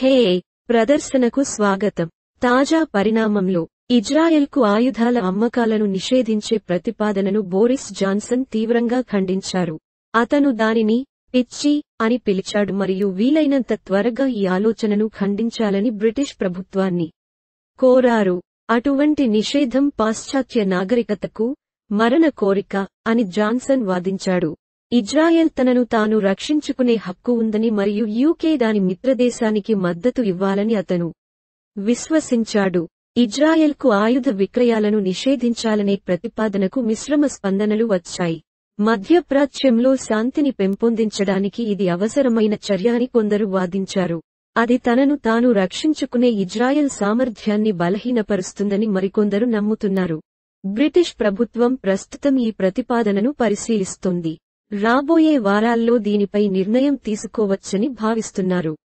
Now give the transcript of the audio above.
హే ప్రదర్శనకు స్వాగతం తాజా పరిణామంలో ఇజ్రాయెల్కు ఆయుధాల అమ్మకాలను నిషేధించే ప్రతిపాదనను బోరిస్ జాన్సన్ తీవ్రంగా ఖండించారు అతను దానిని పిచ్చి అని పిలిచాడు మరియు వీలైనంత త్వరగా ఈ ఆలోచనను ఖండించాలని బ్రిటిష్ ప్రభుత్వాన్ని కోరారు అటువంటి నిషేధం పాశ్చాత్య నాగరికతకు మరణ కోరిక అని జాన్సన్ వాదించాడు ఇజ్రాయెల్ తనను తాను రక్షించుకునే హక్కు ఉందని మరియు యూకే దాని మిత్రదేశానికి మద్దతు ఇవ్వాలని అతను విశ్వసించాడు ఇజ్రాయెల్కు ఆయుధ విక్రయాలను నిషేధించాలనే ప్రతిపాదనకు మిశ్రమ స్పందనలు వచ్చాయి మధ్యప్రాచ్యంలో శాంతిని పెంపొందించడానికి ఇది అవసరమైన చర్య అని కొందరు వాదించారు అది తనను తాను రక్షించుకునే ఇజ్రాయెల్ సామర్థ్యాన్ని బలహీనపరుస్తుందని మరికొందరు నమ్ముతున్నారు బ్రిటిష్ ప్రభుత్వం ప్రస్తుతం ఈ ప్రతిపాదనను పరిశీలిస్తోంది రాబోయే వారాల్లో దీనిపై నిర్ణయం తీసుకోవచ్చని భావిస్తున్నారు